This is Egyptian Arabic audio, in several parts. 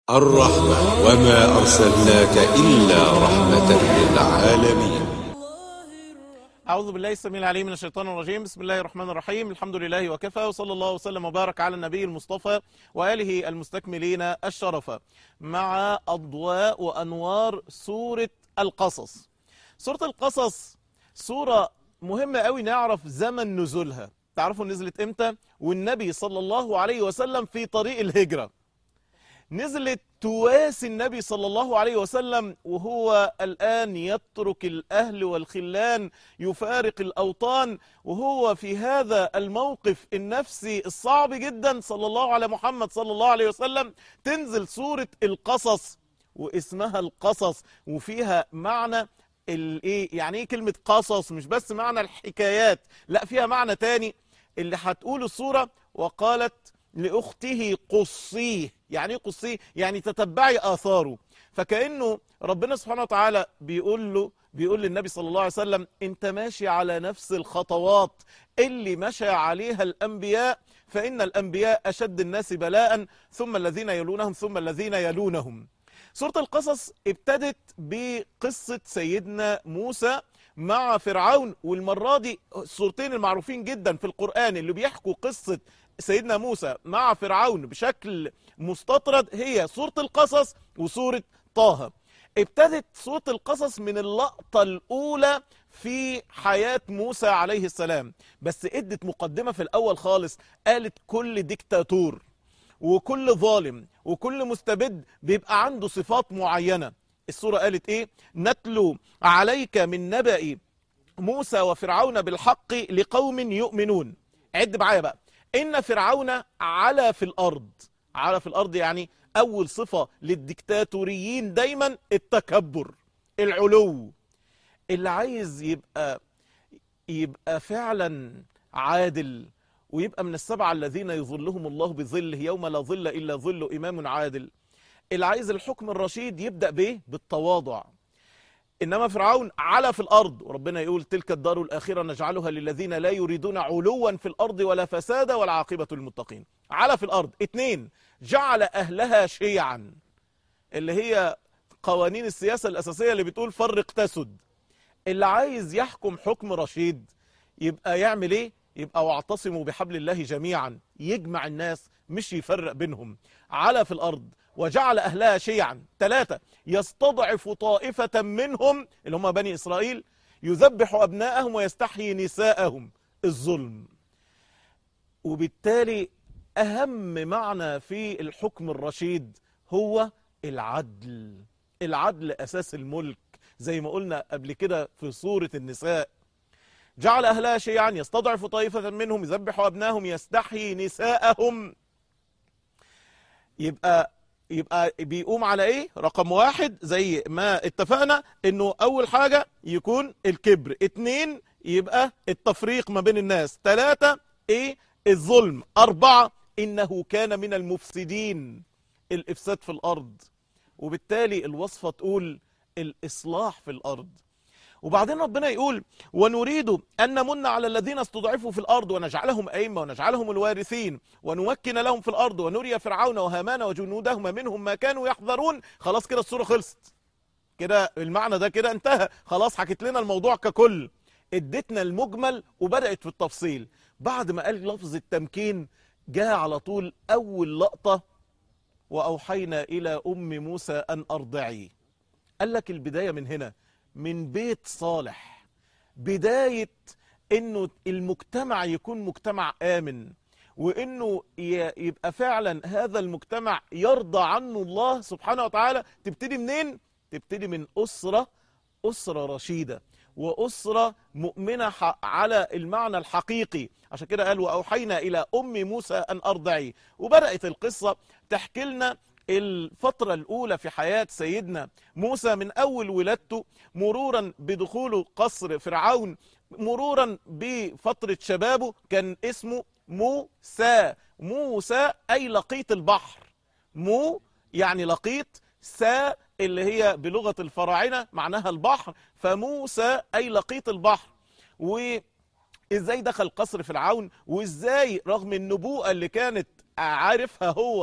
الرحمة وما أرسلناك إلا رحمة للعالمين أعوذ بالله السميع العليم من الشيطان الرجيم بسم الله الرحمن الرحيم الحمد لله وكفى وصلى الله وسلم وبارك على النبي المصطفى وآله المستكملين الشرف مع أضواء وأنوار سورة القصص سورة القصص سورة مهمة قوي نعرف زمن نزولها تعرفوا نزلت امتى والنبي صلى الله عليه وسلم في طريق الهجرة نزلت تواسي النبي صلى الله عليه وسلم وهو الآن يترك الأهل والخلان يفارق الأوطان وهو في هذا الموقف النفسي الصعب جدا صلى الله على محمد صلى الله عليه وسلم تنزل سورة القصص واسمها القصص وفيها معنى الايه يعني ايه كلمة قصص مش بس معنى الحكايات لا فيها معنى تاني اللي هتقول السورة وقالت لأخته قصيه يعني ايه قصيه يعني تتبعي آثاره فكأنه ربنا سبحانه وتعالى بيقول له بيقول للنبي صلى الله عليه وسلم انت ماشي على نفس الخطوات اللي مشى عليها الأنبياء فإن الأنبياء أشد الناس بلاء ثم الذين يلونهم ثم الذين يلونهم سورة القصص ابتدت بقصة سيدنا موسى مع فرعون والمرة دي الصورتين المعروفين جدا في القرآن اللي بيحكوا قصة سيدنا موسى مع فرعون بشكل مستطرد هي سورة القصص وسورة طه ابتدت سورة القصص من اللقطة الأولى في حياة موسى عليه السلام بس ادت مقدمة في الأول خالص قالت كل ديكتاتور وكل ظالم وكل مستبد بيبقى عنده صفات معينة السورة قالت ايه نتلو عليك من نبأ موسى وفرعون بالحق لقوم يؤمنون عد معايا بقى ان فرعون علا في الارض علا في الارض يعني اول صفة للديكتاتوريين دايما التكبر العلو اللي عايز يبقى يبقى فعلا عادل ويبقى من السبعة الذين يظلهم الله بظله يوم لا ظل إلا ظل إمام عادل اللي عايز الحكم الرشيد يبدأ به بالتواضع إنما فرعون علا في الأرض وربنا يقول تلك الدار الآخرة نجعلها للذين لا يريدون علوا في الأرض ولا فسادا والعاقبة للمتقين علا في الأرض اتنين جعل أهلها شيعا اللي هي قوانين السياسة الأساسية اللي بتقول فرق تسد اللي عايز يحكم حكم رشيد يبقى يعمل ايه يبقى واعتصموا بحبل الله جميعا يجمع الناس مش يفرق بينهم على في الأرض وجعل أهلها شيعا ثلاثة يستضعف طائفة منهم اللي هم بني إسرائيل يذبح أبناءهم ويستحيي نساءهم الظلم وبالتالي أهم معنى في الحكم الرشيد هو العدل العدل أساس الملك زي ما قلنا قبل كده في سورة النساء جعل أهلها شيعا يستضعف طائفة منهم يذبح أبناهم يستحيي نساءهم يبقى يبقى بيقوم على ايه رقم واحد زي ما اتفقنا انه اول حاجة يكون الكبر اتنين يبقى التفريق ما بين الناس تلاتة ايه الظلم اربعة انه كان من المفسدين الافساد في الارض وبالتالي الوصفة تقول الاصلاح في الارض وبعدين ربنا يقول ونريد أن نمن على الذين استضعفوا في الأرض ونجعلهم أئمة ونجعلهم الوارثين ونمكن لهم في الأرض ونري فرعون وهامان وجنودهما منهم ما كانوا يحذرون خلاص كده الصورة خلصت كده المعنى ده كده انتهى خلاص حكت لنا الموضوع ككل ادتنا المجمل وبدأت في التفصيل بعد ما قال لفظ التمكين جاء على طول أول لقطة وأوحينا إلى أم موسى أن أرضعي قال لك البداية من هنا من بيت صالح بداية انه المجتمع يكون مجتمع امن وانه يبقى فعلا هذا المجتمع يرضى عنه الله سبحانه وتعالى تبتدي منين تبتدي من اسرة اسرة رشيدة واسرة مؤمنة على المعنى الحقيقي عشان كده قال واوحينا الى ام موسى ان ارضعي وبدأت القصة تحكي لنا الفترة الأولى في حياة سيدنا موسى من أول ولادته مرورا بدخوله قصر فرعون مرورا بفترة شبابه كان اسمه موسى موسى أي لقيط البحر مو يعني لقيط سا اللي هي بلغة الفراعنة معناها البحر فموسى أي لقيط البحر وإزاي دخل قصر فرعون وإزاي رغم النبوءة اللي كانت عارفها هو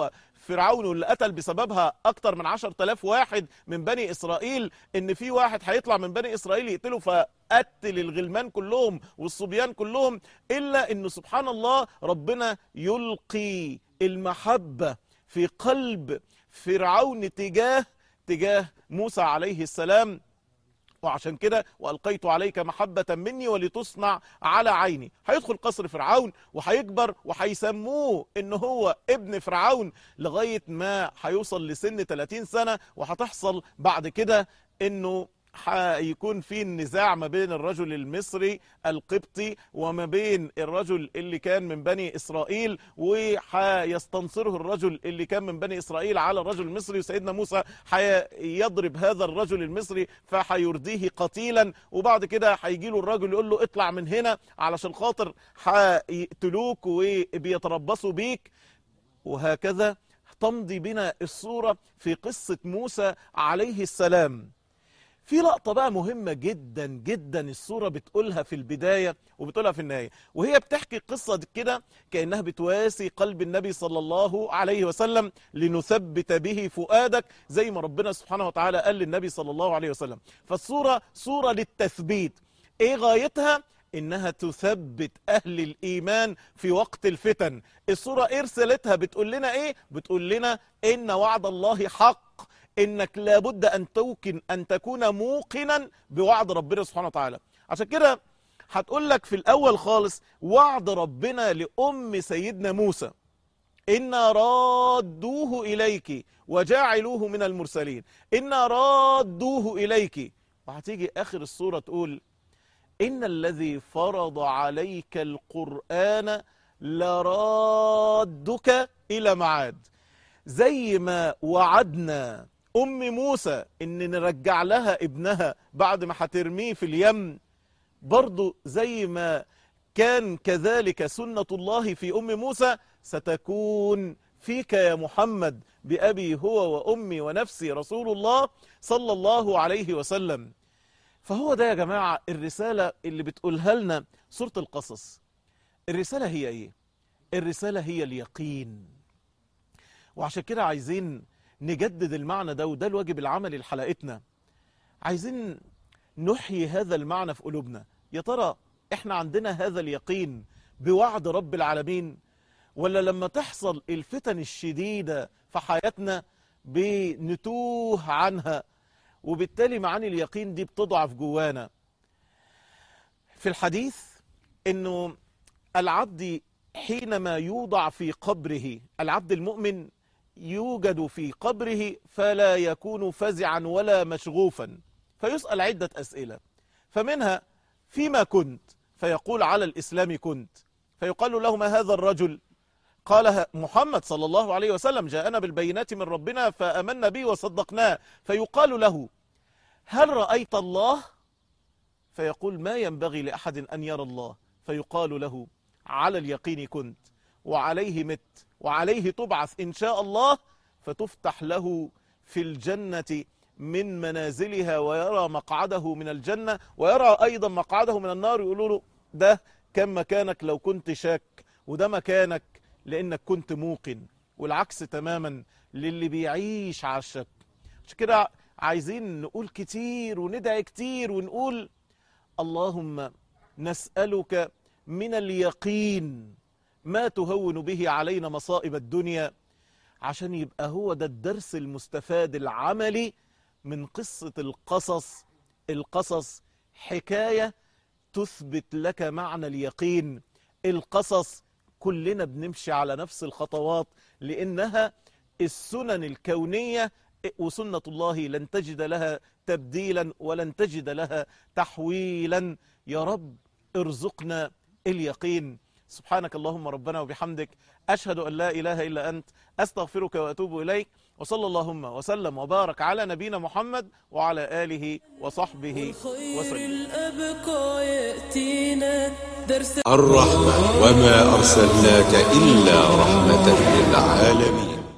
فرعون واللي قتل بسببها أكتر من عشر تلاف واحد من بني إسرائيل إن في واحد هيطلع من بني إسرائيل يقتله فقتل الغلمان كلهم والصبيان كلهم إلا إنه سبحان الله ربنا يلقي المحبة في قلب فرعون تجاه تجاه موسى عليه السلام وعشان كده والقيت عليك محبه مني ولتصنع على عيني هيدخل قصر فرعون وهيكبر وهيسموه ان هو ابن فرعون لغايه ما هيوصل لسن 30 سنه وهتحصل بعد كده انه هيكون في النزاع ما بين الرجل المصري القبطي وما بين الرجل اللي كان من بني إسرائيل وهيستنصره الرجل اللي كان من بني إسرائيل على الرجل المصري وسيدنا موسى هيضرب هذا الرجل المصري فهيرديه قتيلا وبعد كده هيجي له الرجل يقول له اطلع من هنا علشان خاطر هيقتلوك وبيتربصوا بيك وهكذا تمضي بنا الصورة في قصة موسى عليه السلام في لقطة بقى مهمة جدا جدا الصورة بتقولها في البداية وبتقولها في النهاية وهي بتحكي قصة كده كأنها بتواسي قلب النبي صلى الله عليه وسلم لنثبت به فؤادك زي ما ربنا سبحانه وتعالى قال للنبي صلى الله عليه وسلم فالصورة صورة للتثبيت ايه غايتها انها تثبت اهل الايمان في وقت الفتن الصورة ايه رسالتها بتقول لنا ايه بتقول لنا ان وعد الله حق انك لابد ان توكن ان تكون موقنا بوعد ربنا سبحانه وتعالى عشان كده هتقول لك في الاول خالص وعد ربنا لام سيدنا موسى إنا رادوه إليك وجاعلوه من المرسلين إنا رادوه إليك وهتيجي آخر السورة تقول إن الذي فرض عليك القرآن لرادك إلى معاد زي ما وعدنا أم موسى إن نرجع لها ابنها بعد ما هترميه في اليم برضو زي ما كان كذلك سنة الله في أم موسى ستكون فيك يا محمد بأبي هو وأمي ونفسي رسول الله صلى الله عليه وسلم فهو ده يا جماعة الرسالة اللي بتقولها لنا سورة القصص الرسالة هي ايه الرسالة هي اليقين وعشان كده عايزين نجدد المعنى ده وده الواجب العملي لحلقتنا عايزين نحيي هذا المعنى في قلوبنا يا ترى احنا عندنا هذا اليقين بوعد رب العالمين ولا لما تحصل الفتن الشديدة في حياتنا بنتوه عنها وبالتالي معاني اليقين دي بتضعف جوانا في الحديث انه العبد حينما يوضع في قبره العبد المؤمن يوجد في قبره فلا يكون فزعا ولا مشغوفا فيسأل عدة أسئلة فمنها فيما كنت فيقول على الإسلام كنت فيقال له ما هذا الرجل قال محمد صلى الله عليه وسلم جاءنا بالبينات من ربنا فأمنا به وصدقناه فيقال له هل رأيت الله فيقول ما ينبغي لأحد أن يرى الله فيقال له على اليقين كنت وعليه مت وعليه تبعث إن شاء الله فتفتح له في الجنة من منازلها ويرى مقعده من الجنة ويرى أيضا مقعده من النار يقولوا له ده كان مكانك لو كنت شاك وده مكانك لأنك كنت موقن والعكس تماما للي بيعيش على الشك عشان كده عايزين نقول كتير وندعي كتير ونقول اللهم نسألك من اليقين ما تهون به علينا مصائب الدنيا عشان يبقى هو ده الدرس المستفاد العملي من قصة القصص القصص حكاية تثبت لك معنى اليقين القصص كلنا بنمشي على نفس الخطوات لأنها السنن الكونية وسنة الله لن تجد لها تبديلا ولن تجد لها تحويلا يا رب ارزقنا اليقين سبحانك اللهم ربنا وبحمدك أشهد أن لا إله إلا أنت أستغفرك وأتوب إليك وصلى اللهم وسلم وبارك على نبينا محمد وعلى آله وصحبه خير وسلم الأبقى يأتينا درس الرحمة وما أرسلناك إلا رحمة للعالمين